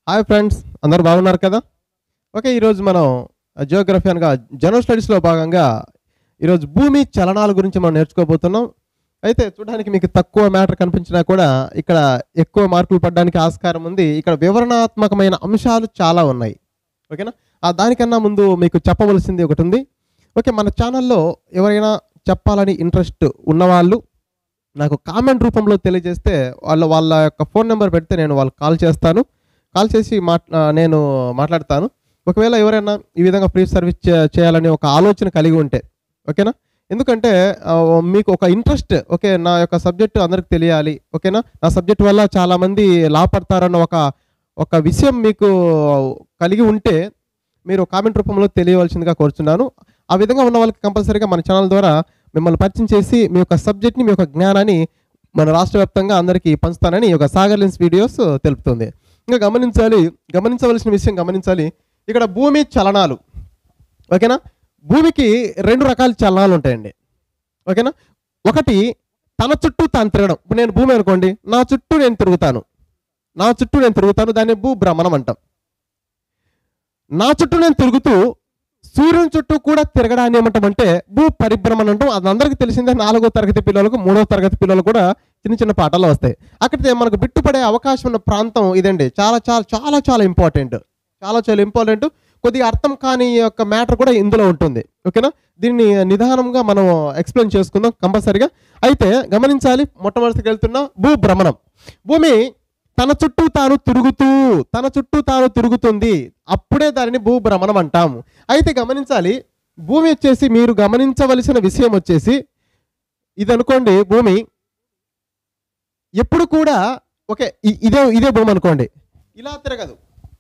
hi friends అందరూ బాగున్నారు కదా ఓకే ఈరోజు మనం జియోగ్రఫీ అనగా జనరల్ స్టడీస్లో భాగంగా ఈరోజు భూమి చలనాల గురించి మనం నేర్చుకోబోతున్నాం అయితే చూడడానికి మీకు తక్కువ మ్యాటర్ కనిపించినా కూడా ఇక్కడ ఎక్కువ మార్కులు పడడానికి ఆస్కారం ఉంది ఇక్కడ వివరణాత్మకమైన అంశాలు చాలా ఉన్నాయి ఓకేనా ఆ దానికన్నా ముందు మీకు చెప్పవలసింది ఒకటి ఉంది ఓకే మన ఛానల్లో ఎవరైనా చెప్పాలని ఇంట్రెస్ట్ ఉన్నవాళ్ళు నాకు కామెంట్ రూపంలో తెలియజేస్తే వాళ్ళ వాళ్ళ యొక్క ఫోన్ నెంబర్ పెడితే నేను వాళ్ళకి కాల్ చేస్తాను కాల్ చేసి మాట్ ఆ, నేను మాట్లాడతాను ఒకవేళ ఎవరైనా ఈ విధంగా ఫ్రీ సర్వీస్ చే- చేయాలని ఒక ఆలోచన కలిగి ఉంటే ఓకేనా ఎందుకంటే ఆ, మీకు ఒక ఇంట్రెస్ట్ ఓకే నా యొక్క సబ్జెక్ట్ అందరికి తెలియాలి ఓకేనా నా సబ్జెక్ట్ వల్ల చాలామంది లాభపడతారన్న ఒక ఒక విషయం మీకు కలిగి ఉంటే మీరు కామెంట్ రూపంలో తెలియవలసిందిగా కోరుచున్నాను ఆ విధంగా ఉన్న వాళ్ళకి కంపల్సరీగా మన ఛానల్ ద్వారా మిమ్మల్ని పరిచయం చేసి మీ యొక్క సబ్జెక్ట్ని మీ యొక్క జ్ఞానాన్ని మన రాష్ట్ర వ్యాప్తంగా అందరికీ పంచుతానని ఈ యొక్క సాగర్ లెన్స్ వీడియోస్ తెలుపుతుంది ఇంకా గమనించాలి గమనించవలసిన విషయం గమనించాలి ఇక్కడ భూమి చలనాలు ఓకేనా భూమికి రెండు రకాల చలనాలు ఉంటాయండి ఓకేనా ఒకటి తన చుట్టూ తాను తిరగడం ఇప్పుడు నేను భూమి అనుకోండి నా చుట్టూ నేను తిరుగుతాను నా చుట్టూ నేను తిరుగుతాను దాన్ని భూభ్రమణం అంటాం నా చుట్టూ నేను తిరుగుతూ సూర్యుని చుట్టూ కూడా తిరగడాన్ని ఏమంటామంటే భూ పరిభ్రమణ అంటాం అది అందరికీ తెలిసిందే నాలుగో తరగతి పిల్లలకు మూడో తరగతి పిల్లలు కూడా చిన్న చిన్న పాఠాలు వస్తాయి అక్కడ మనకు బిట్టుపడే అవకాశం ఉన్న ప్రాంతం ఇదండి చాలా చాలా చాలా చాలా ఇంపార్టెంట్ చాలా చాలా ఇంపార్టెంట్ కొద్దిగా అర్థం కాని యొక్క మ్యాటర్ కూడా ఇందులో ఉంటుంది ఓకేనా దీన్ని నిదానంగా మనం ఎక్స్ప్లెయిన్ చేసుకుందాం కంపల్సరిగా అయితే గమనించాలి మొట్టమొదటికి వెళ్తున్న భూభ్రమణం భూమి తన చుట్టూ తాను తిరుగుతూ తన చుట్టూ తాను తిరుగుతుంది అప్పుడే దానిని భూభ్రమణం అంటాము అయితే గమనించాలి భూమి వచ్చేసి మీరు గమనించవలసిన విషయం వచ్చేసి ఇది అనుకోండి భూమి ఎప్పుడు కూడా ఓకే ఇ- ఇదే ఇదే భూమి అనుకోండి ఇలా తిరగదు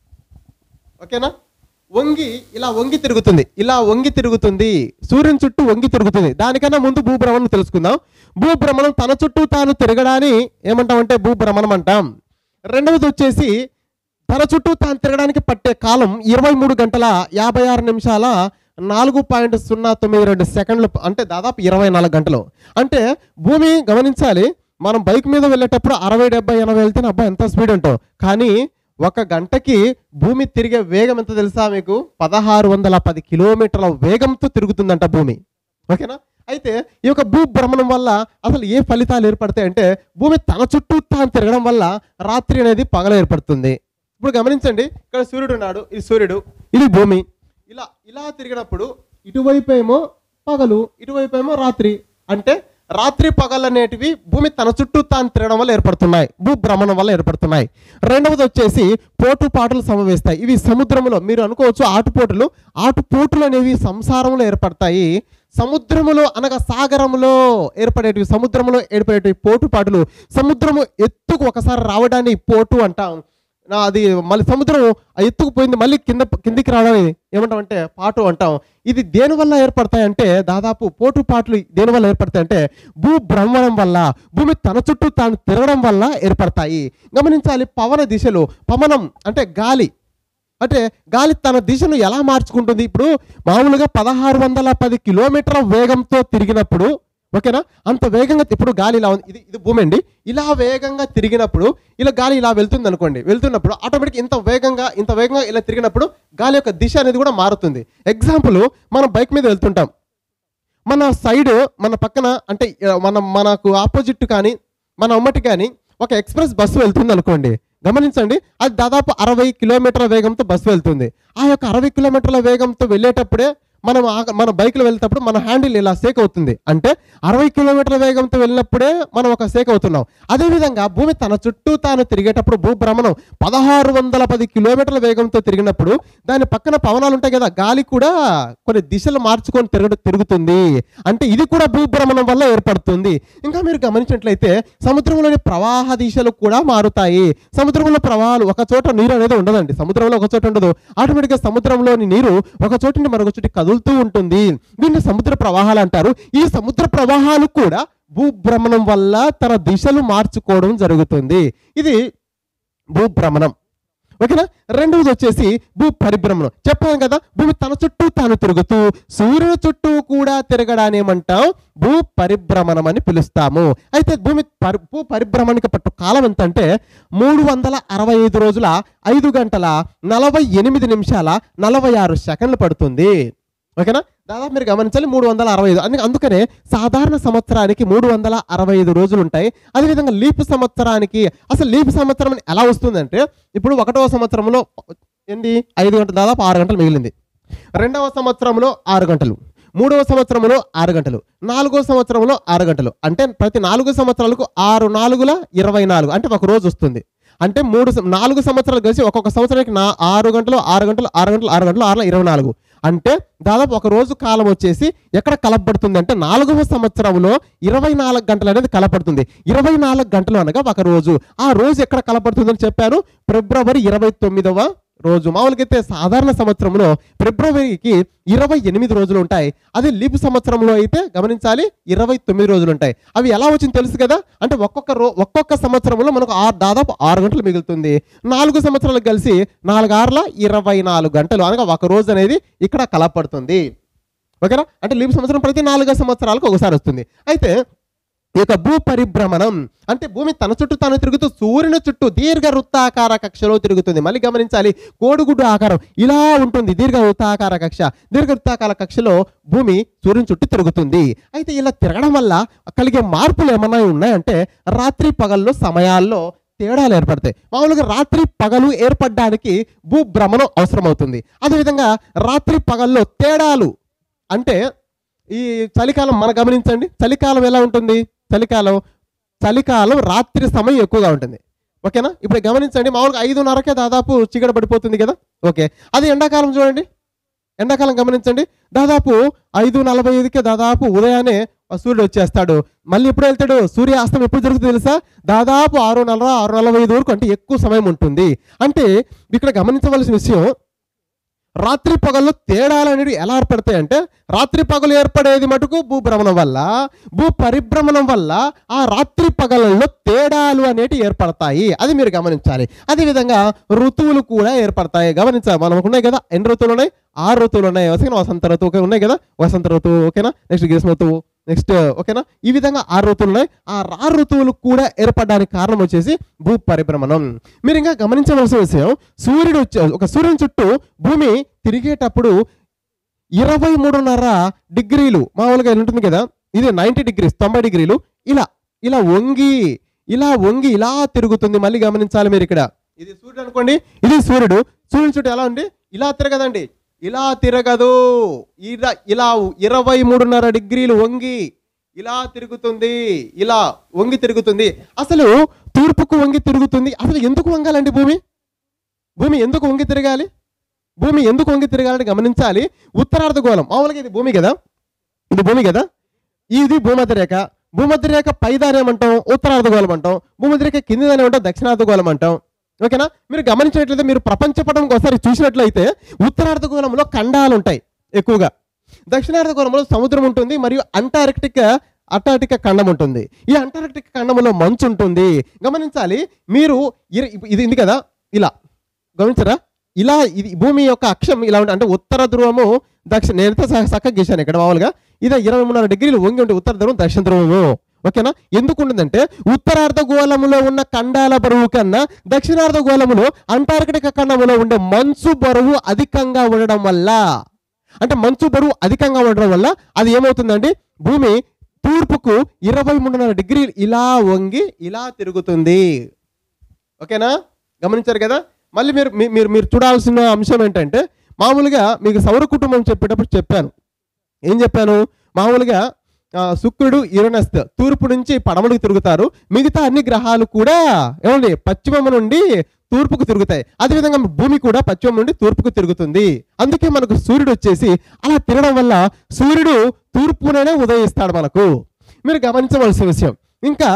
ఓకేనా వంగి ఇలా వంగి తిరుగుతుంది ఇలా వంగి తిరుగుతుంది సూర్యుని చుట్టూ వంగి తిరుగుతుంది దానికన్నా ముందు భూభ్రమణం తెలుసుకుందాం భూభ్రమణం తన చుట్టూ తాను తిరగడాన్ని ఏమంటామంటే భూభ్రమణం అంటాం రెండవది వచ్చేసి తన చుట్టూ తాను తిరగడానికి పట్టే కాలం ఇరవై మూడు గంటల యాభై ఆరు నిమిషాల నాలుగు పాయింట్ సున్నా తొమ్మిది రెండు సెకండ్లు అంటే దాదాపు ఇరవై నాలుగు గంటలు అంటే భూమి గమనించాలి మనం బైక్ మీద వెళ్ళేటప్పుడు అరవై డెబ్బై ఎనభై వెళ్తే అబ్బా ఎంత స్పీడ్ ఉంటాం కానీ ఒక గంటకి భూమి తిరిగే వేగం ఎంత తెలుసా మీకు పదహారు వందల పది కిలోమీటర్ల వేగంతో తిరుగుతుందంట భూమి ఓకేనా అయితే ఈ యొక్క భూ భ్రమణం వల్ల అసలు ఏ ఫలితాలు ఏర్పడతాయి అంటే భూమి తన చుట్టూ తాను తిరగడం వల్ల రాత్రి అనేది పగల ఏర్పడుతుంది ఇప్పుడు గమనించండి ఇక్కడ సూర్యుడు ఉన్నాడు ఇది సూర్యుడు ఇది భూమి ఇలా ఇలా తిరిగినప్పుడు ఇటువైపు ఏమో పగలు ఇటువైపు ఏమో రాత్రి అంటే రాత్రి పగలు అనేటివి భూమి తన చుట్టూ తాను తిరగడం వల్ల ఏర్పడుతున్నాయి భూభ్రమణం వల్ల ఏర్పడుతున్నాయి రెండవది వచ్చేసి పోటుపాటులు సమవేస్తాయి ఇవి సముద్రంలో మీరు అనుకోవచ్చు ఆటుపోటులు ఆటుపోటులు అనేవి సంసారంలో ఏర్పడతాయి సముద్రములో అనగా సాగరములో ఏర్పడేటివి సముద్రంలో ఏర్పడేటివి పోటుపాటులు సముద్రము ఎత్తుకు ఒకసారి రావడాన్ని పోటు అంటాం నా అది మళ్ళీ సముద్రం ఆ ఎత్తుకు పోయింది మళ్ళీ కింద కిందికి రావడం ఏమంటాం అంటే పాటు అంటాం ఇది దేని వల్ల ఏర్పడతాయంటే దాదాపు పోటు పాటలు దేని వల్ల ఏర్పడతాయంటే భూ భ్రమణం వల్ల భూమి తన చుట్టూ తాను తిరగడం వల్ల ఏర్పడతాయి గమనించాలి పవన దిశలు పవనం అంటే గాలి అంటే గాలి తన దిశను ఎలా మార్చుకుంటుంది ఇప్పుడు మామూలుగా పదహారు వందల పది కిలోమీటర్ల వేగంతో తిరిగినప్పుడు ఓకేనా అంత వేగంగా ఇప్పుడు గాలి ఇలా ఉంది ఇది ఇది భూమి అండి ఇలా వేగంగా తిరిగినప్పుడు ఇలా గాలి ఇలా వెళ్తుంది అనుకోండి వెళ్తున్నప్పుడు ఆటోమేటిక్ ఇంత వేగంగా ఇంత వేగంగా ఇలా తిరిగినప్పుడు గాలి యొక్క దిశ అనేది కూడా మారుతుంది ఎగ్జాంపుల్ మనం బైక్ మీద వెళ్తుంటాం మన సైడ్ మన పక్కన అంటే ఆ, మన మనకు ఆపోజిట్ కానీ మన అమ్మటి కానీ ఒక ఎక్స్ప్రెస్ బస్సు వెళ్తుంది అనుకోండి గమనించండి అది దాదాపు అరవై కిలోమీటర్ల వేగంతో బస్సు వెళ్తుంది ఆ యొక్క అరవై కిలోమీటర్ల వేగంతో వెళ్ళేటప్పుడే మనం ఆ- మన బైక్లో వెళ్తేటప్పుడు మన హ్యాండిల్ ఇలా సేక్ అవుతుంది అంటే అరవై కిలోమీటర్ల వేగంతో వెళ్ళినప్పుడే మనం ఒక సేక్ అవుతున్నాం అదేవిధంగా భూమి తన చుట్టూ తాను తిరిగేటప్పుడు భూభ్రమణం పదహారు వందల పది కిలోమీటర్ల వేగంతో తిరిగినప్పుడు దాని పక్కన పవనాలు ఉంటాయి కదా గాలి కూడా కొన్ని దిశలు మార్చుకొని తిరగ తిరుగుతుంది అంటే ఇది కూడా భూభ్రమణం వల్ల ఏర్పడుతుంది ఇంకా మీరు గమనించినట్లయితే సముద్రంలోని ప్రవాహ దిశలు కూడా మారుతాయి సముద్రంలో ప్రవాహాలు ఒక చోట నీరు అనేది ఉండదండి సముద్రంలో ఒక చోట ఉండదు ఆటోమేటిక్గా సముద్రంలోని నీరు ఒక చోటు నుండి మరొక చోటి కదులుతూ ఉంటుంది దీన్ని సముద్ర ప్రవాహాలు అంటారు ఈ సముద్ర ప్రవాహాలు కూడా భూభ్రమణం వల్ల తన దిశలు మార్చుకోవడం జరుగుతుంది ఇది భూభ్రమణం ఓకేనా రెండవది వచ్చేసి భూ పరిభ్రమణం చెప్పాను కదా భూమి తన చుట్టూ తాను తిరుగుతూ సూర్యుని చుట్టూ కూడా తిరగడాన్ని ఏమంటాం భూ పరిభ్రమణం అని పిలుస్తాము అయితే భూమి పరి భూ పరిభ్రమణకి పట్టు కాలం ఎంత అంటే మూడు వందల అరవై ఐదు రోజుల ఐదు గంటల నలభై ఎనిమిది నిమిషాల నలభై ఆరు సెకండ్లు పడుతుంది ఓకేనా దాదాపు మీరు గమనించాలి మూడు వందల అరవై ఐదు అందుకే అందుకనే సాధారణ సంవత్సరానికి మూడు వందల అరవై ఐదు రోజులు ఉంటాయి అదేవిధంగా లీప్ సంవత్సరానికి అసలు లీప్ సంవత్సరం అని ఎలా వస్తుందంటే ఇప్పుడు ఒకటవ సంవత్సరంలో ఏంది ఐదు గంటలు దాదాపు ఆరు గంటలు మిగిలింది రెండవ సంవత్సరంలో ఆరు గంటలు మూడవ సంవత్సరంలో ఆరు గంటలు నాలుగో సంవత్సరంలో ఆరు గంటలు అంటే ప్రతి నాలుగు సంవత్సరాలకు ఆరు నాలుగుల ఇరవై నాలుగు అంటే ఒక రోజు వస్తుంది అంటే మూడు సం- నాలుగు సంవత్సరాలు కలిసి ఒక్కొక్క సంవత్సరానికి నా ఆరు గంటలు ఆరు గంటలు ఆరు గంటలు ఆరు గంటలు ఆరు ఇరవై నాలుగు అంటే దాదాపు ఒక రోజు కాలం వచ్చేసి ఎక్కడ కలపబడుతుంది అంటే నాలుగవ సంవత్సరంలో ఇరవై నాలుగు గంటలు అనేది కలపడుతుంది ఇరవై నాలుగు గంటలు అనగా ఒక రోజు ఆ రోజు ఎక్కడ కలపడుతుందని చెప్పాను ఫిబ్రవరి ఇరవై తొమ్మిదవ రోజు మామూలుగా అయితే సాధారణ సంవత్సరంలో ఫిబ్రవరికి ఇరవై ఎనిమిది రోజులు ఉంటాయి అదే లీపు సంవత్సరంలో అయితే గమనించాలి ఇరవై తొమ్మిది రోజులు ఉంటాయి అవి ఎలా వచ్చింది తెలుసు కదా అంటే ఒక్కొక్క రో ఒక్కొక్క సంవత్సరంలో మనకు ఆరు దాదాపు ఆరు గంటలు మిగులుతుంది నాలుగు సంవత్సరాలు కలిసి నాలుగు ఆరుల ఇరవై నాలుగు గంటలు అనగా ఒక రోజు అనేది ఇక్కడ కలపడుతుంది ఓకేనా అంటే లీపు సంవత్సరం ప్రతి నాలుగు సంవత్సరాలకు ఒకసారి వస్తుంది అయితే ఈ యొక్క భూ పరిభ్రమణం అంటే భూమి తన చుట్టూ తాను తిరుగుతూ సూర్యుని చుట్టూ దీర్ఘ వృత్తాకార కక్షలో తిరుగుతుంది మళ్ళీ గమనించాలి కోడిగుడ్డు ఆకారం ఇలా ఉంటుంది దీర్ఘ వృత్తాకార కక్ష దీర్ఘ వృత్తాకార కక్షలో భూమి సూర్యుని చుట్టూ తిరుగుతుంది అయితే ఇలా తిరగడం వల్ల కలిగే మార్పులు ఏమన్నా ఉన్నాయంటే రాత్రి పగల్లో సమయాల్లో తేడాలు ఏర్పడతాయి మామూలుగా రాత్రి పగలు ఏర్పడడానికి భూభ్రమణం అవసరమవుతుంది అదేవిధంగా రాత్రి పగల్లో తేడాలు అంటే ఈ చలికాలం మనం గమనించండి చలికాలం ఎలా ఉంటుంది చలికాలం చలికాలం రాత్రి సమయం ఎక్కువగా ఉంటుంది ఓకేనా ఇప్పుడు గమనించండి మామూలుగా ఐదున్నరకే దాదాపు చీకటి పడిపోతుంది కదా ఓకే అది ఎండాకాలం చూడండి ఎండాకాలం గమనించండి దాదాపు ఐదు నలభై ఐదుకే దాదాపు ఉదయాన్నే ఆ సూర్యుడు వచ్చేస్తాడు మళ్ళీ ఎప్పుడు వెళ్తాడు సూర్యాస్తం ఎప్పుడు జరుగుతుంది తెలుసా దాదాపు ఆరు నలభై ఆరు నలభై ఐదు వరకు అంటే ఎక్కువ సమయం ఉంటుంది అంటే ఇక్కడ గమనించవలసిన విషయం రాత్రి పగల్లో తేడాలు అనేవి ఎలా ఏర్పడతాయి అంటే రాత్రి పగలు ఏర్పడేది మటుకు భూభ్రమణం వల్ల భూ పరిభ్రమణం వల్ల ఆ రాత్రి పగలలో తేడాలు అనేవి ఏర్పడతాయి అది మీరు గమనించాలి అదేవిధంగా ఋతువులు కూడా ఏర్పడతాయి గమనించాలి మనకు ఉన్నాయి కదా ఎన్ని ఋతువులు ఉన్నాయి ఆరు ఋతువులు ఉన్నాయి ఓకేనా వసంత ఋతువు ఓకే ఉన్నాయి కదా వసంత ఋతువు ఓకేనా నెక్స్ట్ గ్రీష్మ ఋతువు నెక్స్ట్ ఓకేనా ఈ విధంగా ఆరు ఋతువులు ఉన్నాయి ఆ ఆరు ఋతువులు కూడా ఏర్పడడానికి కారణం వచ్చేసి భూ పరిభ్రమణం మీరు ఇంకా గమనించవలసిన విషయం సూర్యుడు వచ్చే ఒక సూర్యుని చుట్టూ భూమి తిరిగేటప్పుడు ఇరవై మూడున్నర డిగ్రీలు మామూలుగా ఇలా ఉంటుంది కదా ఇది నైంటీ డిగ్రీస్ తొంభై డిగ్రీలు ఇలా ఇలా వంగి ఇలా వంగి ఇలా తిరుగుతుంది మళ్ళీ గమనించాలి మీరు ఇక్కడ ఇది సూర్యుడు అనుకోండి ఇది సూర్యుడు సూర్యుని చుట్టూ ఎలా ఉంది ఇలా తిరగదండి ఇలా తిరగదు ఇలా ఇలా ఇరవై మూడున్నర డిగ్రీలు వంగి ఇలా తిరుగుతుంది ఇలా వంగి తిరుగుతుంది అసలు తూర్పుకు వంగి తిరుగుతుంది అసలు ఎందుకు వంగాలండి భూమి భూమి ఎందుకు వంగి తిరగాలి భూమి ఎందుకు వంగి తిరగాలని గమనించాలి ఉత్తరార్ధగోళం మామూలుగా ఇది భూమి కదా ఇది భూమి కదా ఇది భూమధ్య రేఖ భూమధ్య రేఖ పైదాని ఏమంటాం ఉత్తరార్ధగోళం అంటాం భూమధ్య రేఖ కింది దాని ఏమంటాం దక్షిణార్ధగోళం అంటాం ఓకేనా మీరు గమనించినట్లయితే మీరు ప్రపంచ పటం ఒకసారి చూసినట్లయితే ఉత్తరార్ధగోళంలో ఖండాలు ఉంటాయి ఎక్కువగా దక్షిణార్ధగోళంలో సముద్రం ఉంటుంది మరియు అంటార్కిటిక్ అంటార్టిక ఖండం ఉంటుంది ఈ అంటార్కిటిక్ ఖండంలో మంచు ఉంటుంది గమనించాలి మీరు ఇర- ఇది ఉంది కదా ఇలా గమనించరా ఇలా ఇది భూమి యొక్క అక్షం ఇలా ఉంటుంది అంటే ఉత్తర ధ్రువము దక్షిణ నేనైతే చ- చక్కగా గీశాను ఇక్కడ మామూలుగా ఇది ఇరవై మూడున్నర డిగ్రీలు వంగి ఉంటే ఉత్తర ధ్రువం దక్షిణ ధ్రువము ఓకేనా ఎందుకు ఉంటుందంటే ఉత్తరార్ధ గోళములో ఉన్న ఖండాల బరువు కన్నా దక్షిణార్ధ గోళములో అంటార్కిటిక ఖండములో ఉండే మంచు బరువు అధికంగా ఉండడం వల్ల అంటే మంచు బరువు అధికంగా ఉండడం వల్ల అది ఏమవుతుందండి భూమి తూర్పుకు ఇరవై మూడున్నర డిగ్రీలు ఇలా వంగి ఇలా తిరుగుతుంది ఓకేనా గమనించారు కదా మళ్ళీ మీరు మీ- మీరు మీరు చూడాల్సిన అంశం ఏంటంటే మామూలుగా మీకు సౌర కుటుంబం చెప్పేటప్పుడు చెప్పాను ఏం చెప్పాను మామూలుగా ఆ, శుక్రుడు యురనస్ తూర్పు నుంచి పడమలకు తిరుగుతారు మిగతా అన్ని గ్రహాలు కూడా ఏమండి పశ్చిమం నుండి తూర్పుకు తిరుగుతాయి అదేవిధంగా భూమి కూడా పశ్చిమం నుండి తూర్పుకు తిరుగుతుంది అందుకే మనకు సూర్యుడు వచ్చేసి అలా తిరగడం వల్ల సూర్యుడు తూర్పుననే ఉదయిస్తాడు మనకు మీరు గమనించవలసిన విషయం ఇంకా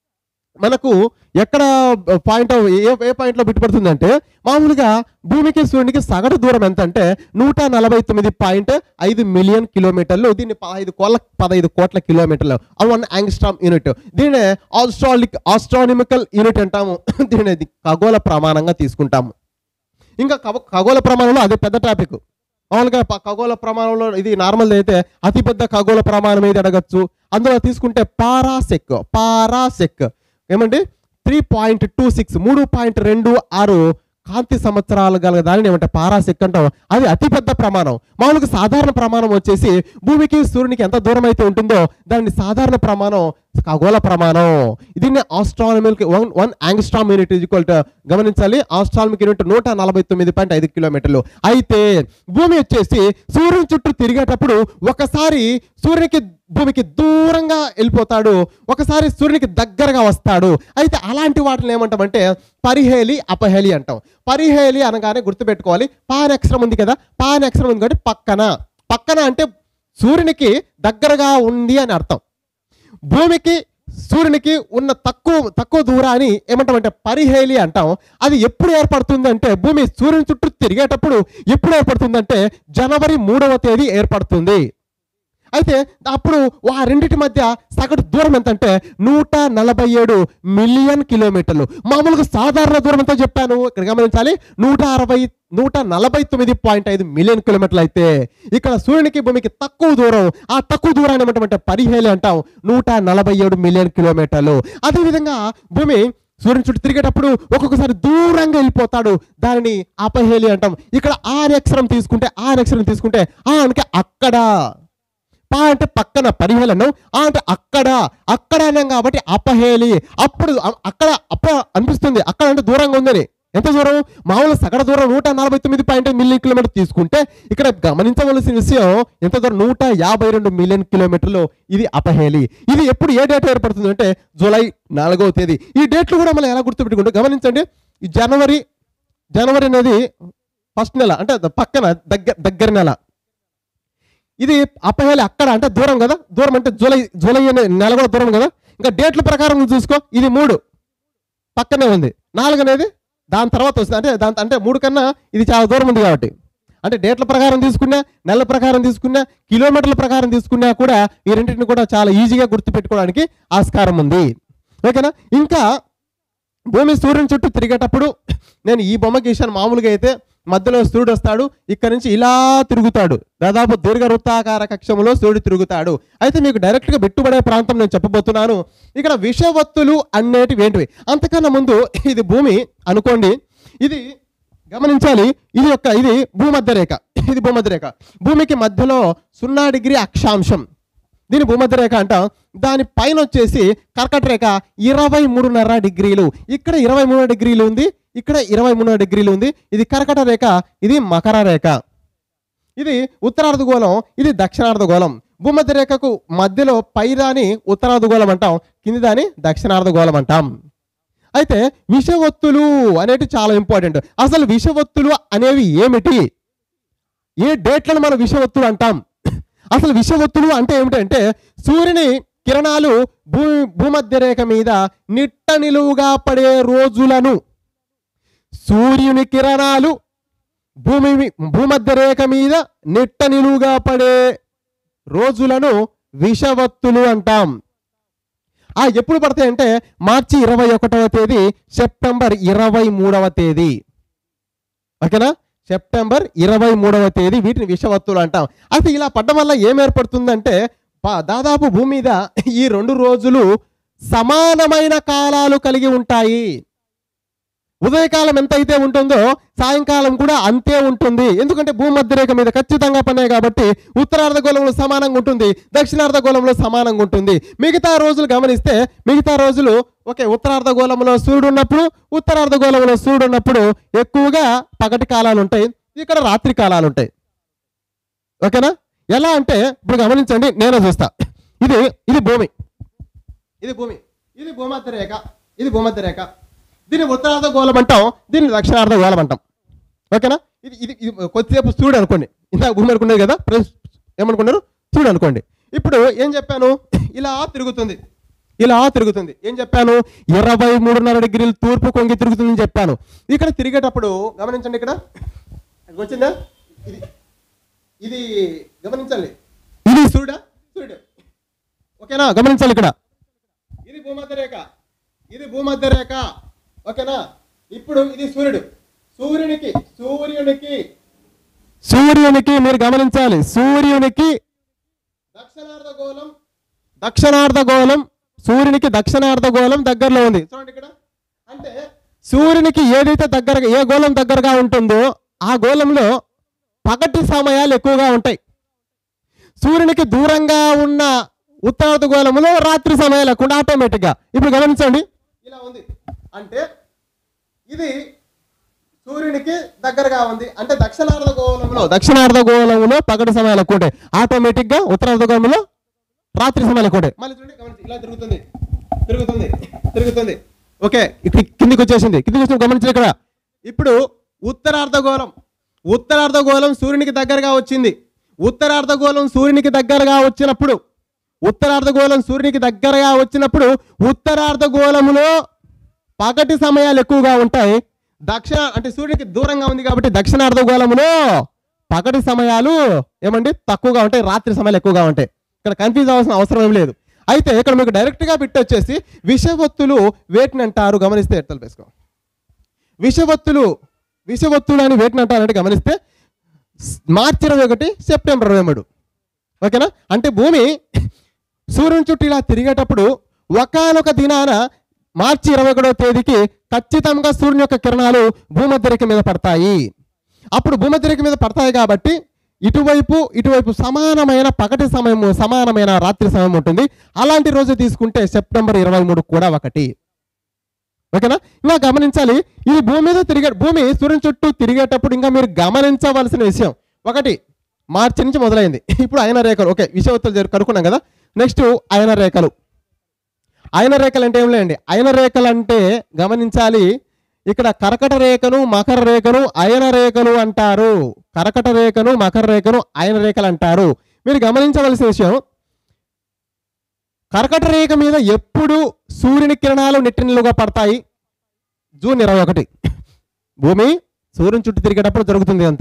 మనకు ఎక్కడ పాయింట్ ఏ ఏ పాయింట్లో బిట్టుపడుతుందంటే మామూలుగా భూమికి సూర్యునికి సగటు దూరం ఎంత అంటే నూట నలభై తొమ్మిది పాయింట్ ఐదు మిలియన్ కిలోమీటర్లు దీన్ని పదహైదు కోట్ల పదహైదు కోట్ల కిలోమీటర్లు వన్ యాంగ్స్ట్రామ్ యూనిట్ దీన్ని ఆస్ట్రాలిక్ ఆస్ట్రానిమికల్ యూనిట్ అంటాము దీనిని ఖగోళ ప్రమాణంగా తీసుకుంటాము ఇంకా ఖగో- ఖగోళ ప్రమాణంలో అది పెద్ద టాపిక్ మామూలుగా ప- ఖగోళ ప్రమాణంలో ఇది నార్మల్ అయితే అతిపెద్ద ఖగోళ ప్రమాణం ఏది అడగచ్చు అందులో తీసుకుంటే పారాసెక్ పారాసెక్ ఏమండి త్రీ పాయింట్ టూ సిక్స్ మూడు పాయింట్ రెండు ఆరు కాంతి సంవత్సరాలు గల దానిని ఏమంటే పారాసెక్ అంటాం అది అతిపెద్ద ప్రమాణం మామూలుగా సాధారణ ప్రమాణం వచ్చేసి భూమికి సూర్యునికి ఎంత దూరం అయితే ఉంటుందో దాన్ని సాధారణ ప్రమాణం ఖగోళ ప్రమాణం దీన్ని astronomic one one angstrom unit equal గమనించాలి ఆస్ట్రానమిక్ యూనిట్ నూట నలభై తొమ్మిది పాయింట్ ఐదు కిలోమీటర్లు అయితే భూమి వచ్చేసి సూర్యుని చుట్టూ తిరిగేటప్పుడు ఒకసారి సూర్యునికి భూమికి దూరంగా వెళ్ళిపోతాడు ఒకసారి సూర్యునికి దగ్గరగా వస్తాడు అయితే అలాంటి వాటిని ఏమంటామంటే పరిహేలి అపహేలి అంటాం పరిహేలి అనగానే గుర్తుపెట్టుకోవాలి పాన్ అక్షరం ఉంది కదా పాన్ అక్షరం ఉంది కాబట్టి పక్కన పక్కన అంటే సూర్యునికి దగ్గరగా ఉంది అని అర్థం భూమికి సూర్యునికి ఉన్న తక్కువ తక్కువ దూరాన్ని ఏమంటామంటే పరిహేలి అంటాం అది ఎప్పుడు ఏర్పడుతుందంటే భూమి సూర్యుని చుట్టూ తిరిగేటప్పుడు ఎప్పుడు ఏర్పడుతుందంటే జనవరి మూడవ తేదీ ఏర్పడుతుంది అయితే అప్పుడు ఆ రెండింటి మధ్య సగటు దూరం ఎంత అంటే నూట నలభై ఏడు మిలియన్ కిలోమీటర్లు మామూలుగా సాధారణ దూరం ఎంత చెప్పాను ఇక్కడ గమనించాలి నూట అరవై నూట నలభై తొమ్మిది పాయింట్ ఐదు మిలియన్ కిలోమీటర్లు అయితే ఇక్కడ సూర్యునికి భూమికి తక్కువ దూరం ఆ తక్కువ దూరాన్ని ఏమంటామంటే పరిహేలి అంటాం నూట నలభై ఏడు మిలియన్ కిలోమీటర్లు అదేవిధంగా భూమి సూర్యుని చుట్టూ తిరిగేటప్పుడు ఒక్కొక్కసారి దూరంగా వెళ్ళిపోతాడు దానిని అపహేలి అంటాం ఇక్కడ ఆ అక్షరం తీసుకుంటే ఆ అక్షరం తీసుకుంటే ఆ అంటే అక్కడ పా అంటే పక్కన పరిహేళనం ఆ అంటే అక్కడ అక్కడ అన్నాం కాబట్టి అపహేలి అప్పుడు అ- అక్కడ అప్ప అనిపిస్తుంది అక్కడ అంటే దూరంగా ఉందని ఎంత దూరం మామూలు సగటు దూరం నూట నలభై తొమ్మిది పాయింట్ మిలియన్ కిలోమీటర్ తీసుకుంటే ఇక్కడ గమనించవలసిన విషయం ఎంత దూరం నూట యాభై రెండు మిలియన్ కిలోమీటర్లు ఇది అపహేలి ఇది ఎప్పుడు ఏ డేట్ ఏర్పడుతుంది అంటే జూలై నాలుగవ తేదీ ఈ డేట్లు కూడా మనం ఎలా గుర్తుపెట్టుకుంటే గమనించండి ఈ జనవరి జనవరి అనేది ఫస్ట్ నెల అంటే పక్కన దగ్గర దగ్గర నెల ఇది అపహేళ అక్కడ అంటే దూరం కదా దూరం అంటే జూలై జూలై అనే నెల కూడా దూరం కదా ఇంకా డేట్ల ప్రకారం నువ్వు చూసుకో ఇది మూడు పక్కనే ఉంది నాలుగు అనేది దాని తర్వాత వస్తుంది అంటే దాని అంటే మూడు కన్నా ఇది చాలా దూరం ఉంది కాబట్టి అంటే డేట్ల ప్రకారం తీసుకున్నా నెలల ప్రకారం తీసుకున్నా కిలోమీటర్ల ప్రకారం తీసుకున్నా కూడా ఈ రెండింటిని కూడా చాలా ఈజీగా గుర్తుపెట్టుకోవడానికి ఆస్కారం ఉంది ఓకేనా ఇంకా భూమి సూర్యుని చుట్టూ తిరిగేటప్పుడు నేను ఈ బొమ్మ గీశాను మామూలుగా అయితే మధ్యలో సూర్యుడు వస్తాడు ఇక్కడ నుంచి ఇలా తిరుగుతాడు దాదాపు దీర్ఘ వృత్తాకార కక్షంలో సూర్యుడు తిరుగుతాడు అయితే మీకు డైరెక్ట్గా పెట్టుబడే ప్రాంతం నేను చెప్పబోతున్నాను ఇక్కడ విషవత్తులు అనేటివి ఏంటివి అంతకన్నా ముందు ఇది భూమి అనుకోండి ఇది గమనించాలి ఇది యొక్క ఇది భూమధ్య రేఖ ఇది భూమధ్య రేఖ భూమికి మధ్యలో సున్నా డిగ్రీ అక్షాంశం దీని భూమధ్య రేఖ అంటాం దాని పైన వచ్చేసి కర్కట రేఖ ఇరవై మూడున్నర డిగ్రీలు ఇక్కడ ఇరవై మూడు డిగ్రీలు ఉంది ఇక్కడ ఇరవై మూడు డిగ్రీలు ఉంది ఇది కర్కట రేఖ ఇది మకర రేఖ ఇది ఉత్తరార్ధగోళం ఇది దక్షిణార్ధగోళం భూమధ్య రేఖకు మధ్యలో పై దాని ఉత్తరార్ధగోళం అంటాం కింది దాని దక్షిణార్ధగోళం అంటాం అయితే విషవత్తులు అనేవి చాలా ఇంపార్టెంట్ అసలు విషవత్తులు అనేవి ఏమిటి ఏ డేట్లను మనం విషవత్తులు అంటాం అసలు విషవత్తులు అంటే ఏమిటంటే సూర్యుని కిరణాలు భూ భూమధ్య రేఖ మీద నిట్ట నిలువుగా పడే రోజులను సూర్యుని కిరణాలు భూమి మీ- భూమధ్య రేఖ మీద నిట్ట నిలువుగా పడే రోజులను విషవత్తులు అంటాం ఆ ఎప్పుడు పడతాయి అంటే మార్చి ఇరవై ఒకటవ తేదీ సెప్టెంబర్ ఇరవై మూడవ తేదీ ఓకేనా సెప్టెంబర్ ఇరవై మూడవ తేదీ వీటిని విషవత్తులు అంటాం అయితే ఇలా పడ్డం వల్ల ఏం ఏర్పడుతుందంటే ప- దాదాపు భూమి మీద ఈ రెండు రోజులు సమానమైన కాలాలు కలిగి ఉంటాయి ఉదయకాలం ఎంత అయితే ఉంటుందో సాయంకాలం కూడా అంతే ఉంటుంది ఎందుకంటే భూమధ్యరేఖ మీద ఖచ్చితంగా పన్నాయి కాబట్టి ఉత్తరార్ధగోళంలో సమానంగా ఉంటుంది దక్షిణార్ధగోళంలో సమానంగా ఉంటుంది మిగతా రోజులు గమనిస్తే మిగతా రోజులు ఓకే ఉత్తరార్ధగోళంలో సూర్యుడు ఉన్నప్పుడు ఉత్తరార్ధగోళంలో సూర్యుడు ఉన్నప్పుడు ఎక్కువగా పగటి కాలాలు ఉంటాయి ఇక్కడ రాత్రి కాలాలు ఉంటాయి ఓకేనా ఎలా అంటే ఇప్పుడు గమనించండి నేనే చూస్తా ఇది ఇది భూమి ఇది భూమి ఇది భూమధ్య రేఖ ఇది భూమధ్య రేఖ దీన్ని ఉత్తరార్ధ గోళం అంటాం దీన్ని దక్షిణార్ధ గోళం అంటాం ఓకేనా ఇది ఇది ఇది కొద్దిసేపు సూర్యుడు అనుకోండి ఇందాక భూమి అనుకునేది కదా ప్రస్తుతం ఏమనుకున్నారు సూర్యుడు అనుకోండి ఇప్పుడు ఏం చెప్పాను ఇలా తిరుగుతుంది ఇలా తిరుగుతుంది ఏం చెప్పాను ఇరవై మూడున్నర డిగ్రీలు తూర్పు కొంగి తిరుగుతుందని చెప్పాను ఇక్కడ తిరిగేటప్పుడు గమనించండి ఇక్కడ ఇక్కడికి వచ్చిందా ఇది ఇది గమనించాలి ఇది సూర్యుడా సూర్యుడు ఓకేనా గమనించాలి ఇక్కడ ఇది భూమధ్య రేఖ ఇది భూమధ్య రేఖ ఓకేనా ఇప్పుడు ఇది సూర్యుడు సూర్యునికి సూర్యునికి సూర్యునికి మీరు గమనించాలి సూర్యునికి దక్షిణార్ధగోళం దక్షిణార్ధగోళం సూర్యునికి దక్షిణార్ధగోళం దగ్గరలో ఉంది చూడండి ఇక్కడ అంటే సూర్యునికి ఏదైతే దగ్గరగా ఏ గోళం దగ్గరగా ఉంటుందో ఆ గోళంలో పగటి సమయాలు ఎక్కువగా ఉంటాయి సూర్యునికి దూరంగా ఉన్న ఉత్తరార్ధ గోళంలో రాత్రి సమయాలు ఎక్కువ ఆటోమేటిక్గా ఇప్పుడు గమనించండి ఇలా ఉంది అంటే ఇది సూర్యునికి దగ్గరగా ఉంది అంటే దక్షిణార్ధ గోళంలో దక్షిణార్ధ గోళంలో పగటి సమయాలు ఎక్కువ ఉంటాయి ఆటోమేటిక్ గా ఉత్తరార్ధ గోళంలో రాత్రి సమయాలు ఎక్కువ ఉంటాయి మళ్ళీ చూడండి గమనించి ఇలా తిరుగుతుంది తిరుగుతుంది తిరుగుతుంది ఓకే ఇక్కడ కిందికి వచ్చేసింది కిందికి వచ్చి గమనించండి ఇక్కడ ఇప్పుడు ఉత్తరార్ధగోళం ఉత్తరార్ధగోళం సూర్యునికి దగ్గరగా వచ్చింది ఉత్తరార్ధగోళం సూర్యునికి దగ్గరగా వచ్చినప్పుడు ఉత్తరార్ధగోళం సూర్యునికి దగ్గరగా వచ్చినప్పుడు ఉత్తరార్ధగోళములో పగటి సమయాలు ఎక్కువగా ఉంటాయి దక్షిణ అంటే సూర్యునికి దూరంగా ఉంది కాబట్టి దక్షిణార్ధగోళములో పగటి సమయాలు ఏమండి తక్కువగా ఉంటాయి రాత్రి సమయాలు ఎక్కువగా ఉంటాయి ఇక్కడ కన్ఫ్యూజ్ అవ్వాల్సిన అవసరం ఏం లేదు అయితే ఇక్కడ మీకు డైరెక్ట్గా బిట్ వచ్చేసి విషవత్తులు వేటిని అంటారు గమనిస్తే ఎట్టలు వేసుకో విషవత్తులు విషవత్తులు అని వేటిని అంటారంటే గమనిస్తే స్- మార్చి ఇరవై ఒకటి సెప్టెంబర్ ఇరవై మూడు ఓకేనా అంటే భూమి సూర్యుని చుట్టూ ఇలా తిరిగేటప్పుడు ఒకనొక దినాన మార్చి ఇరవై ఒకటో తేదీకి ఖచ్చితంగా సూర్యుని యొక్క కిరణాలు భూమధ్యరేఖ మీద పడతాయి అప్పుడు భూమధ్యరేఖ మీద పడతాయి కాబట్టి ఇటువైపు ఇటువైపు సమానమైన పగటి సమయం సమానమైన రాత్రి సమయం ఉంటుంది అలాంటి రోజు తీసుకుంటే సెప్టెంబర్ ఇరవై మూడు కూడా ఒకటి ఓకేనా ఇలా గమనించాలి ఇది భూమి మీద తిరిగే భూమి సూర్యుని చుట్టూ తిరిగేటప్పుడు ఇంకా మీరు గమనించవలసిన విషయం ఒకటి మార్చి నుంచి మొదలైంది ఇప్పుడు ఆయన రేఖలు ఓకే విషవత్తులు జరు కనుక్కున్నాం కదా నెక్స్ట్ ఆయన రేఖలు ఆయన రేఖలు అంటే ఏం లేండి ఆయన రేఖలు అంటే గమనించాలి ఇక్కడ కరకట రేఖను మకర రేఖను అయన రేఖలు అంటారు కరకట రేఖను మకర రేఖను ఆయన రేఖలు అంటారు మీరు గమనించవలసిన విషయం కర్కట రేఖ మీద ఎప్పుడు సూర్యుని కిరణాలు నిట్టినిలుగా పడతాయి జూన్ ఇరవై ఒకటి భూమి సూర్యుని చుట్టూ తిరిగేటప్పుడు జరుగుతుంది అంతా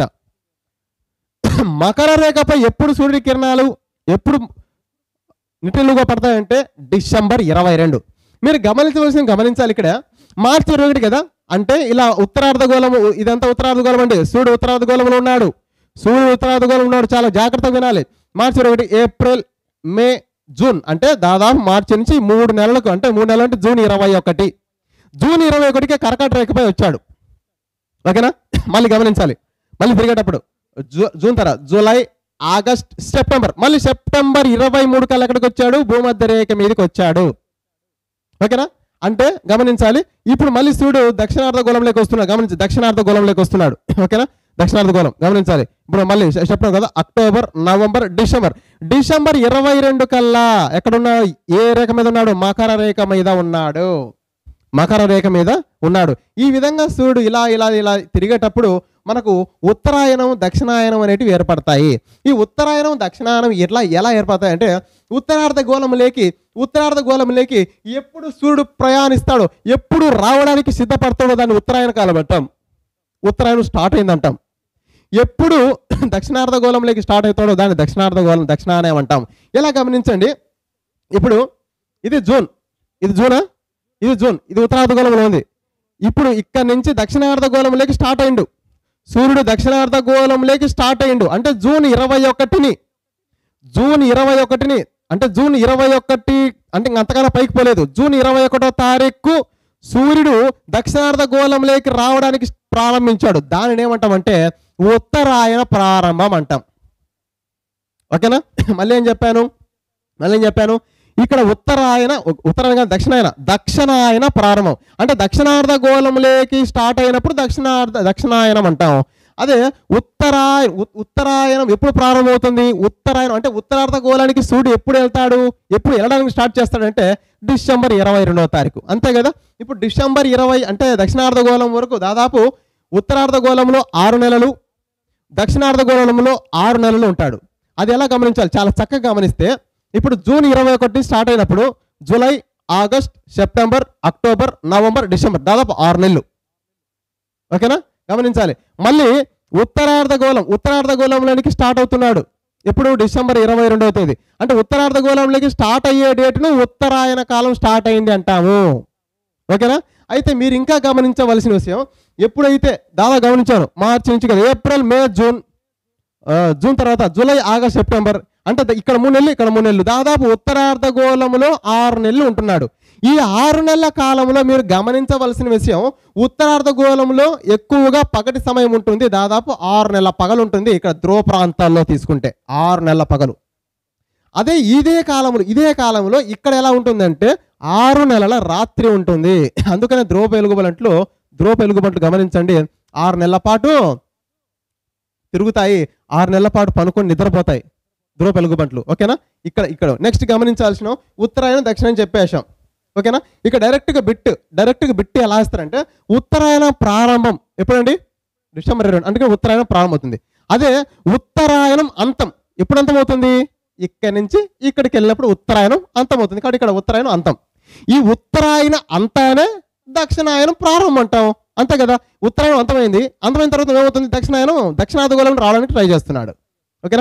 మకర రేఖపై ఎప్పుడు సూర్యుని కిరణాలు ఎప్పుడు నిటిలుగా పడతాయంటే డిసెంబర్ ఇరవై రెండు మీరు గమనించవలసిన గమనించాలి ఇక్కడ మార్చి ఇరవై ఒకటి కదా అంటే ఇలా ఉత్తరార్ధగోళం ఇదంతా ఉత్తరార్ధగోళం అండి సూర్యుడు ఉత్తరార్ధగోళంలో ఉన్నాడు సూర్యుడు ఉత్తరార్ధగోళం ఉన్నాడు చాలా జాగ్రత్తగా వినాలి మార్చి ఇరవై ఒకటి ఏప్రిల్ మే జూన్ అంటే దాదాపు మార్చి నుంచి మూడు నెలలకు అంటే మూడు నెలలు అంటే జూన్ ఇరవై ఒకటి జూన్ ఇరవై ఒకటికి కర్కాట రేఖపై వచ్చాడు ఓకేనా మళ్ళీ గమనించాలి మళ్ళీ తిరిగేటప్పుడు జూ- జూన్ తర్వాత జూలై ఆగస్ట్ సెప్టెంబర్ మళ్ళీ సెప్టెంబర్ ఇరవై మూడు కల్లా ఎక్కడికి వచ్చాడు భూమధ్య రేఖ మీదకి వచ్చాడు ఓకేనా అంటే గమనించాలి ఇప్పుడు మళ్ళీ సూర్యుడు దక్షిణార్ధ గోళంలోకి వస్తున్నాడు గమనించి దక్షిణార్ధ గోళంలోకి వస్తున్నాడు ఓకేనా దక్షిణార్ధ గోళం గమనించాలి ఇప్పుడు మళ్ళీ చె- చెప్పాం కదా అక్టోబర్ నవంబర్ డిసెంబర్ డిసెంబర్ ఇరవై రెండు కల్లా ఎక్కడున్నాడు ఏ రేఖ మీద ఉన్నాడు మకర రేఖ మీద ఉన్నాడు మకర రేఖ మీద ఉన్నాడు ఈ విధంగా సూర్యుడు ఇలా ఇలా ఇలా తిరిగేటప్పుడు మనకు ఉత్తరాయణం దక్షిణాయనం అనేటివి ఏర్పడతాయి ఈ ఉత్తరాయణం దక్షిణాయనం ఎట్లా ఎలా ఏర్పడతాయి అంటే ఉత్తరార్ధ గోళంలోకి ఉత్తరార్ధ గోళంలోకి ఎప్పుడు సూర్యుడు ప్రయాణిస్తాడో ఎప్పుడు రావడానికి సిద్ధపడతాడో దాన్ని ఉత్తరాయణ కాలం అంటాం ఉత్తరాయణం స్టార్ట్ అయిందంటాం ఎప్పుడు దక్షిణార్ధ గోళంలోకి స్టార్ట్ అవుతాడో దాన్ని దక్షిణార్ధ గోళం దక్షిణాయనం అంటాం ఎలా గమనించండి ఇప్పుడు ఇది జూన్ ఇది జూనా ఇది జూన్ ఇది ఉత్తరార్ధ గోళంలో ఉంది ఇప్పుడు ఇక్కడ నుంచి దక్షిణార్ధ గోళంలోకి స్టార్ట్ అయిండు సూర్యుడు దక్షిణార్ధ గోళంలోకి స్టార్ట్ అయిండు అంటే జూన్ ఇరవై ఒకటిని జూన్ ఇరవై ఒకటిని అంటే జూన్ ఇరవై ఒకటి అంటే ఇంక అంతకన్నా పైకి పోలేదు జూన్ ఇరవై ఒకటో తారీఖు సూర్యుడు దక్షిణార్ధ గోళంలోకి రావడానికి ప్రారంభించాడు దానిని ఏమంటామంటే ఉత్తరాయణ ప్రారంభం అంటాం ఓకేనా మళ్ళీ ఏం చెప్పాను మళ్ళీ ఏం చెప్పాను ఇక్కడ ఉత్తరాయణ ఉత్తరాయణ కాదు, దక్షిణాయన దక్షిణాయన ప్రారంభం అంటే దక్షిణార్ధ గోళంలోకి స్టార్ట్ అయినప్పుడు దక్షిణార్ధ దక్షిణాయనం అంటాం అదే ఉత్తరాయ ఉ- ఉత్తరాయణం ఎప్పుడు ప్రారంభమవుతుంది ఉత్తరాయణం అంటే ఉత్తరార్ధ గోళానికి సూర్యుడు ఎప్పుడు వెళ్తాడు ఎప్పుడు వెళ్ళడానికి స్టార్ట్ చేస్తాడంటే డిసెంబర్ ఇరవై రెండవ తారీఖు అంతే కదా ఇప్పుడు డిసెంబర్ ఇరవై అంటే దక్షిణార్ధ గోళం వరకు దాదాపు ఉత్తరార్ధ గోళంలో ఆరు నెలలు దక్షిణార్ధ గోళంలో ఆరు నెలలు ఉంటాడు అది ఎలా గమనించాలి చాలా చక్కగా గమనిస్తే ఇప్పుడు జూన్ ఇరవై ఒకటి స్టార్ట్ అయినప్పుడు July August September October November December దాదాపు ఆరు నెలలు ఓకేనా గమనించాలి మళ్ళీ ఉత్తరార్ధ గోళం ఉత్తరార్ధ గోళంలోనికి స్టార్ట్ అవుతున్నాడు ఎప్పుడు డిసెంబర్ ఇరవై రెండవ తేదీ అంటే ఉత్తరార్ధ గోళంలోకి స్టార్ట్ అయ్యే డేట్ను ఉత్తరాయణ కాలం స్టార్ట్ అయింది అంటాము ఓకేనా అయితే మీరు ఇంకా గమనించవలసిన విషయం ఎప్పుడైతే దాదాపు గమనించాను మార్చి నుంచి కదా ఏప్రిల్ మే జూన్ ఆ, జూన్ తర్వాత జూలై ఆగస్ట్ సెప్టెంబర్ అంటే ద- ఇక్కడ మూడు నెలలు ఇక్కడ మూడు నెలలు దాదాపు ఉత్తరార్ధగోళంలో ఆరు నెలలు ఉంటున్నాడు ఈ ఆరు నెలల కాలంలో మీరు గమనించవలసిన విషయం ఉత్తరార్ధగోళంలో ఎక్కువగా పగటి సమయం ఉంటుంది దాదాపు ఆరు నెలల పగలు ఉంటుంది ఇక్కడ ధ్రువ ప్రాంతాల్లో తీసుకుంటే ఆరు నెలల పగలు అదే ఇదే కాలంలో ఇదే కాలంలో ఇక్కడ ఎలా ఉంటుందంటే ఆరు నెలల రాత్రి ఉంటుంది అందుకనే ధ్రువ పెలుగుబంట్లు ధ్రువ పెలుగుబంట్లు గమనించండి ఆరు నెలల పాటు తిరుగుతాయి ఆరు నెలల పాటు పనుకొని నిద్రపోతాయి ధ్రువ పెలుగుబంట్లు ఓకేనా ఇక్కడ ఇక్కడ నెక్స్ట్ గమనించాల్సిన ఉత్తరాయణం దక్షిణం చెప్పేశాం ఓకేనా ఇక డైరెక్ట్గా బిట్ డైరెక్ట్గా బిట్ ఎలా ఇస్తారంటే ఉత్తరాయణ ప్రారంభం ఎప్పుడండి డిసెంబర్ ఇరవై రెండు అందుకే ఉత్తరాయణం ప్రారంభం అవుతుంది అదే ఉత్తరాయణం అంతం ఎప్పుడు అంతం అవుతుంది ఇక్కడి నుంచి ఇక్కడికి వెళ్ళినప్పుడు ఉత్తరాయణం అంతం అవుతుంది కాబట్టి ఇక్కడ ఉత్తరాయణం అంతం ఈ ఉత్తరాయణ అంతానే దక్షిణాయనం ప్రారంభం అంటాం అంతే కదా ఉత్తరాయణం అంతమైంది అంతమైన తర్వాత ఏమవుతుంది దక్షిణాయనం దక్షిణాదిగోళం రావడానికి ట్రై చేస్తున్నాడు ఓకేనా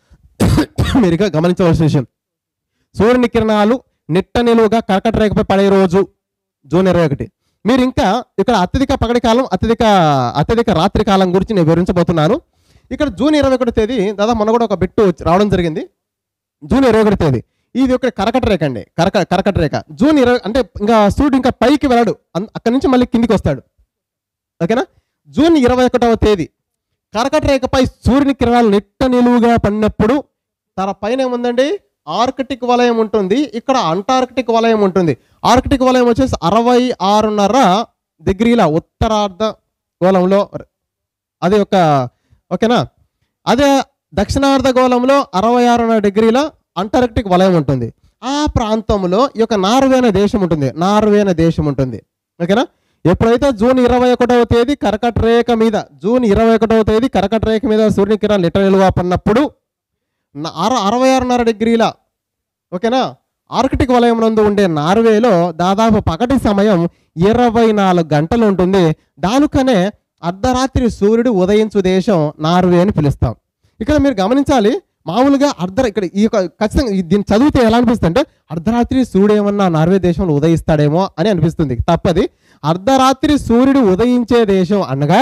మీరు ఇక గమనించవలసిన విషయం సూర్యుని కిరణాలు నిట్ట నిలువుగా కర్కట రేఖపై పడే రోజు జూన్ ఇరవై ఒకటి మీరు ఇంకా ఇక్కడ అత్యధిక పగటి కాలం అత్యధిక అత్యధిక రాత్రి కాలం గురించి నేను వివరించబోతున్నాను ఇక్కడ జూన్ ఇరవై ఒకటి తేదీ దాదాపు మొన్న కూడా ఒక బిట్టు వచ్చి- రావడం జరిగింది జూన్ ఇరవై ఒకటి తేదీ ఇది ఒక కరకట రేఖ అండి కరక కరకట రేఖ జూన్ ఇరవై అంటే ఇంకా సూర్యుడు ఇంకా పైకి వెళ్ళాడు అన్- అక్కడి నుంచి మళ్ళీ కిందికి వస్తాడు ఓకేనా జూన్ ఇరవై ఒకటవ తేదీ కరకట రేఖపై సూర్యుని కిరణాలు నిట్ట నిలువుగా పడినప్పుడు తన పైన ఏముందండి ఆర్కిటిక్ వలయం ఉంటుంది ఇక్కడ అంటార్కిటిక్ వలయం ఉంటుంది ఆర్కిటిక్ వలయం వచ్చేసి అరవై ఆరున్నర డిగ్రీల ఉత్తరార్ధ గోళంలో అది ఒక ఓకేనా అదే దక్షిణార్ధ గోళంలో అరవై ఆరున్నర డిగ్రీల అంటార్కిటిక్ వలయం ఉంటుంది ఆ ప్రాంతంలో ఈ యొక్క నార్వే అనే దేశం ఉంటుంది నార్వే అనే దేశం ఉంటుంది ఓకేనా ఎప్పుడైతే జూన్ ఇరవై ఒకటవ తేదీ కర్కట రేఖ మీద జూన్ ఇరవై ఒకటవ తేదీ కర్కట రేఖ మీద సూర్యుని కిరణాలు లిటర్ నిలువ పడినప్పుడు న- అర అరవై ఆరున్నర డిగ్రీల ఓకేనా ఆర్కిటిక్ వలయం నందు ఉండే నార్వేలో దాదాపు పగటి సమయం ఇరవై నాలుగు గంటలు ఉంటుంది దానికనే అర్ధరాత్రి సూర్యుడు ఉదయించు దేశం నార్వే అని పిలుస్తాం ఇక్కడ మీరు గమనించాలి మామూలుగా అర్ధ ఇక్కడ ఈ యొక్క ఖచ్చితంగా ఈ- దీన్ని చదివితే ఎలా అనిపిస్తుంది అంటే అర్ధరాత్రి సూర్యుడు ఏమన్నా నార్వే దేశంలో ఉదయిస్తాడేమో అని అనిపిస్తుంది తప్పది అర్ధరాత్రి సూర్యుడు ఉదయించే దేశం అనగా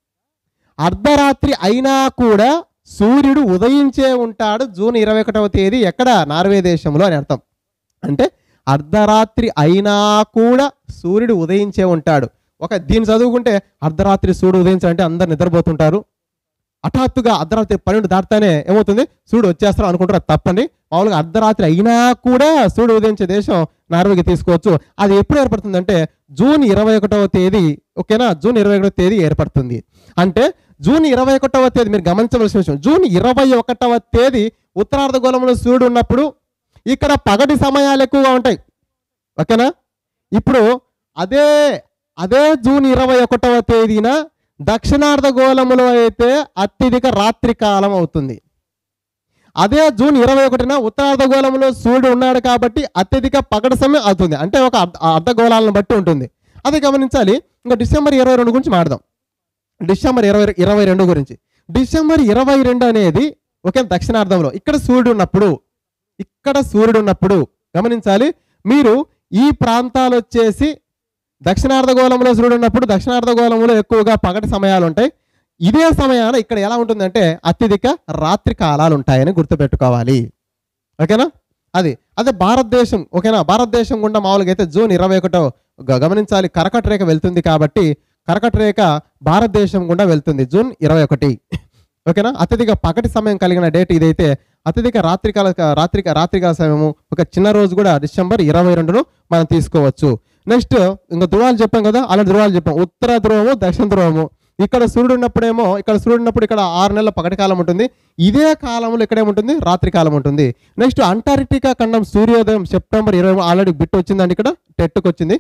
అర్ధరాత్రి అయినా కూడా సూర్యుడు ఉదయించే ఉంటాడు జూన్ ఇరవై ఒకటవ తేదీ ఎక్కడ నార్వే దేశంలో అని అర్థం అంటే అర్ధరాత్రి అయినా కూడా సూర్యుడు ఉదయించే ఉంటాడు ఒక దీన్ని చదువుకుంటే అర్ధరాత్రి సూర్యుడు ఉదయించాలంటే అందరు నిద్రపోతుంటారు హఠాత్తుగా అర్ధరాత్రి పన్నెండు దాటితేనే ఏమవుతుంది సూర్యుడు వచ్చేస్తారు అనుకుంటారు అది తప్పండి మామూలుగా అర్ధరాత్రి అయినా కూడా సూర్యుడు ఉదయించే దేశం నార్వేకి తీసుకోవచ్చు అది ఎప్పుడు ఏర్పడుతుందంటే జూన్ ఇరవై ఒకటవ తేదీ ఓకేనా జూన్ ఇరవై ఒకటవ తేదీ ఏర్పడుతుంది అంటే జూన్ ఇరవై ఒకటవ తేదీ మీరు గమనించవలసిన విషయం జూన్ ఇరవై ఒకటవ తేదీ ఉత్తరార్ధగోళంలో సూర్యుడు ఉన్నప్పుడు ఇక్కడ పగటి సమయాలు ఎక్కువగా ఉంటాయి ఓకేనా ఇప్పుడు అదే అదే జూన్ ఇరవై ఒకటవ తేదీన దక్షిణార్ధగోళములో అయితే అత్యధిక రాత్రి కాలం అవుతుంది అదే జూన్ ఇరవై ఒకటిన ఉత్తరార్ధగోళంలో సూర్యుడు ఉన్నాడు కాబట్టి అత్యధిక పగటి సమయం అవుతుంది అంటే ఒక అర్ధ అర్ధగోళాలను బట్టి ఉంటుంది అది గమనించాలి ఇంకా డిసెంబర్ ఇరవై రెండు గురించి మాడదాం డిసెంబర్ ఇరవై ఇరవై రెండు గురించి డిసెంబర్ ఇరవై రెండు అనేది ఒకే దక్షిణార్థంలో ఇక్కడ సూర్యుడు ఉన్నప్పుడు ఇక్కడ సూర్యుడు ఉన్నప్పుడు గమనించాలి మీరు ఈ ప్రాంతాలు వచ్చేసి దక్షిణార్ధగోళంలో సూర్యుడు ఉన్నప్పుడు దక్షిణార్ధగోళంలో ఎక్కువగా పగటి సమయాలు ఉంటాయి ఇదే సమయాన ఇక్కడ ఎలా ఉంటుందంటే అత్యధిక రాత్రి కాలాలు ఉంటాయని గుర్తుపెట్టుకోవాలి ఓకేనా అది అదే భారతదేశం ఓకేనా భారతదేశం గుండా మామూలుగా అయితే జూన్ ఇరవై ఒకటో గ- గమనించాలి కరకట రేఖ వెళ్తుంది కాబట్టి కరకట రేఖ భారతదేశం గుండా వెళ్తుంది జూన్ ఇరవై ఒకటి ఓకేనా అత్యధిక పగటి సమయం కలిగిన డేట్ ఇదైతే అత్యధిక రాత్రికాల రాత్రిక రాత్రికాల సమయము ఒక చిన్న రోజు కూడా డిసెంబర్ ఇరవై రెండును మనం తీసుకోవచ్చు నెక్స్ట్ ఇంకా ధ్రువాలు చెప్పాం కదా అలా ధ్రువాలు చెప్పాం ఉత్తర ధ్రువము దక్షిణ ధ్రువము ఇక్కడ సూర్యుడు ఉన్నప్పుడేమో ఇక్కడ సూర్యుడు ఉన్నప్పుడు ఇక్కడ ఆరు నెలల పగటి కాలం ఉంటుంది ఇదే కాలంలో ఇక్కడ ఏముంటుంది రాత్రి కాలం ఉంటుంది నెక్స్ట్ అంటార్క్టికా ఖండం సూర్యోదయం సెప్టెంబర్ ఇరవై ఆల్రెడీ బిట్ వచ్చిందండి ఇక్కడ టెట్కి వచ్చింది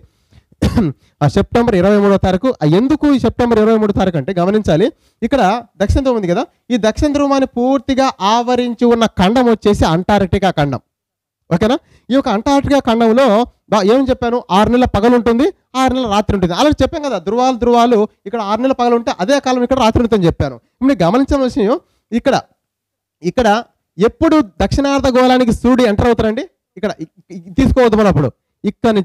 ఆ సెప్టెంబర్ ఇరవై మూడో తారీఖు ఆ ఎందుకు ఈ సెప్టెంబర్ ఇరవై మూడో తారీఖు అంటే గమనించాలి ఇక్కడ దక్షిణ ధ్రువం ఉంది కదా ఈ దక్షిణ ధ్రువాన్ని పూర్తిగా ఆవరించి ఉన్న ఖండం వచ్చేసి అంటార్క్టికా ఖండం ఓకేనా ఈ యొక్క అంటార్క్టికా ఖండంలో బా ఏం చెప్పాను ఆరు నెలల పగలు ఉంటుంది ఆరు నెలల రాత్రి ఉంటుంది అలాగే చెప్పాం కదా ధృవాలు ధృవాలు ఇక్కడ ఆరు నెలల పగలు ఉంటే అదే కాలం ఇక్కడ రాత్రి ఉంటుందని చెప్పాను ఇప్పుడు మీరు గమనించిన విషయం ఇక్కడ ఇక్కడ ఎప్పుడు దక్షిణార్ధ గోళానికి సూర్యుడు ఎంటర్ అవుతారండి ఇక్కడ ఇ- ఇ- తీసుకోవద్దు మనం అప్పుడు ఇక్కడ నుంచి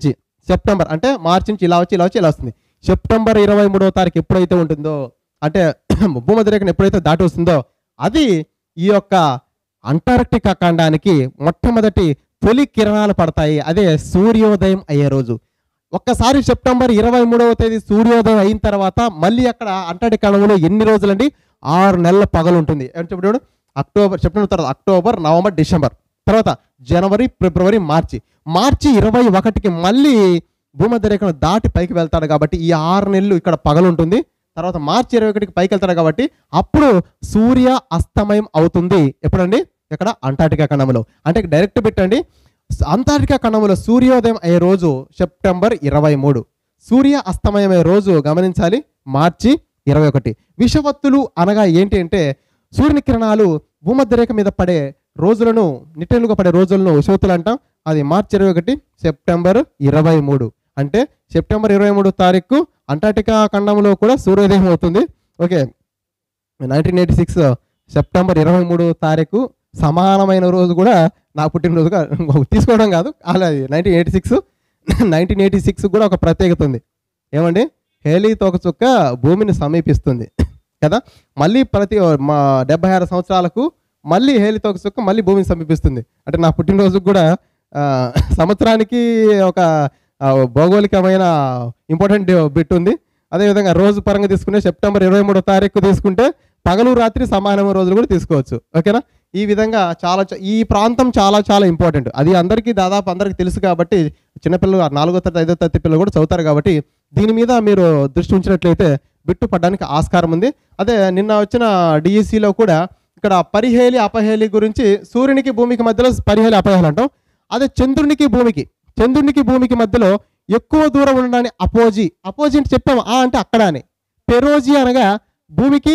సెప్టెంబర్ అంటే మార్చి నుంచి ఇలా వచ్చి ఇలా వచ్చి ఇలా వస్తుంది సెప్టెంబర్ ఇరవై మూడవ తారీఖు ఎప్పుడైతే ఉంటుందో అంటే భూమధ్యరేఖను ఎప్పుడైతే దాటి వస్తుందో అది ఈ యొక్క అంటార్క్టికా ఖండానికి మొట్టమొదటి తొలి కిరణాలు పడతాయి అదే సూర్యోదయం అయ్యే రోజు ఒక్కసారి సెప్టెంబర్ ఇరవై మూడవ తేదీ సూర్యోదయం అయిన తర్వాత మళ్ళీ అక్కడ అంటార్టిక్ కణంలో ఎన్ని రోజులండి ఆరు నెలల పగలు ఉంటుంది అంటే ఇప్పుడు అక్టోబర్ సెప్టెంబర్ తర్వాత అక్టోబర్ నవంబర్ డిసెంబర్ తర్వాత జనవరి ఫిబ్రవరి మార్చి మార్చి ఇరవై ఒకటికి మళ్ళీ భూమధ్యరేఖను దాటి పైకి వెళ్తాడు కాబట్టి ఈ ఆరు నెలలు ఇక్కడ పగలు ఉంటుంది తర్వాత మార్చి ఇరవై ఒకటికి పైకి వెళ్తాడు కాబట్టి అప్పుడు సూర్య అస్తమయం అవుతుంది ఎప్పుడండి ఇక్కడ అంటార్టికా ఖండంలో అంటే డైరెక్ట్ పెట్టండి అంటార్టికా ఖండంలో సూర్యోదయం అయ్యే రోజు సెప్టెంబర్ ఇరవై మూడు సూర్య అస్తమయం అయ్యే రోజు గమనించాలి మార్చి ఇరవై ఒకటి విషవత్తులు అనగా ఏంటి అంటే సూర్యుని కిరణాలు భూమధ్యరేఖ మీద పడే రోజులను నిట్టెలుగా పడే రోజులను విషవత్తులు అంటాం అది మార్చి ఇరవై ఒకటి సెప్టెంబర్ ఇరవై మూడు అంటే సెప్టెంబర్ ఇరవై మూడు తారీఖు అంటార్టికా ఖండంలో కూడా సూర్యోదయం అవుతుంది okay nineteen eighty six September ఇరవై మూడు తారీఖు సమానమైన రోజు కూడా నా పుట్టినరోజుగా తీసుకోవడం కాదు అలా nineteen eighty six nineteen eighty six కూడా ఒక ప్రత్యేకత ఉంది ఏమండి హేలీ తోక చుక్క భూమిని సమీపిస్తుంది కదా మళ్ళీ ప్రతి మా డెబ్బై ఆరు సంవత్సరాలకు మళ్ళీ హేలీ తోక చుక్క మళ్ళీ భూమిని సమీపిస్తుంది అంటే నా పుట్టినరోజుకు కూడా ఆ, సంవత్సరానికి ఒక ఆ, భౌగోళికమైన ఇంపార్టెంట్ బిట్ ఉంది అదేవిధంగా రోజు పరంగా తీసుకుంటే సెప్టెంబర్ ఇరవై మూడో తారీఖు తీసుకుంటే పగలు రాత్రి సమానమైన రోజులు కూడా తీసుకోవచ్చు ఓకేనా ఈ విధంగా చాలా చ- ఈ ప్రాంతం చాలా చాలా ఇంపార్టెంట్ అది అందరికీ దాదాపు అందరికీ తెలుసు కాబట్టి చిన్నపిల్లలు నాలుగో తరగతి ఐదో తరగతి పిల్లలు కూడా చదువుతారు కాబట్టి దీని మీద మీరు దృష్టి ఉంచినట్లయితే బిట్టు పడడానికి ఆస్కారం ఉంది అదే నిన్న వచ్చిన డిఈసిలో కూడా ఇక్కడ పరిహేలి అపహేలి గురించి సూర్యునికి భూమికి మధ్యలో పరిహేలి అపహేలి అంటాం అదే చంద్రునికి భూమికి చంద్రునికి భూమికి మధ్యలో ఎక్కువ దూరం ఉండడాన్ని అపోజీ అపోజీ అంటే చెప్పాము ఆ అంటే అక్కడ అని పెరోజీ అనగా భూమికి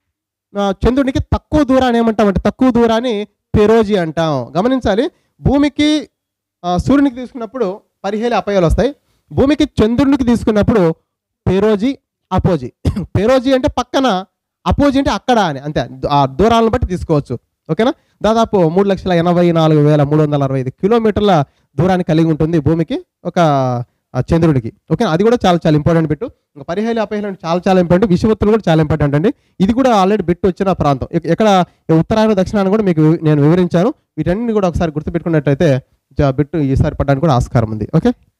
ఆ, చంద్రునికి తక్కువ దూరాన్ని ఏమంటామంటే తక్కువ దూరాన్ని పెరోజీ అంటాం గమనించాలి భూమికి ఆ, సూర్యునికి తీసుకున్నప్పుడు పరిహేలి అపయాలు వస్తాయి భూమికి చంద్రునికి తీసుకున్నప్పుడు పెరోజీ అపోజీ పెరోజీ అంటే పక్కన అపోజీ అంటే అక్కడ అని అంతే ఆ దూరాలను బట్టి తీసుకోవచ్చు ఓకేనా దాదాపు మూడు లక్షల ఎనభై నాలుగు వేల మూడు వందల అరవై ఐదు కిలోమీటర్ల దూరాన్ని కలిగి ఉంటుంది భూమికి ఒక ఆ, చంద్రుడికి ఓకే అది కూడా చాలా చాలా ఇంపార్టెంట్ బిట్టు ఇంకా పరిహేలి అపహేలి అంటే చాలా చాలా ఇంపార్టెంట్ విషవత్తులు కూడా చాలా ఇంపార్టెంట్ అండి ఇది కూడా ఆల్రెడీ బిట్ వచ్చిన ప్రాంతం ఇక- ఎక్కడ ఉత్తరాయణ దక్షిణాన్ని కూడా మీకు నేను వివరించాను వీటన్నిటిని కూడా ఒకసారి గుర్తుపెట్టుకున్నట్టయితే జా- బిట్టు ఈసారి పడడానికి కూడా ఆస్కారం ఉంది ఓకే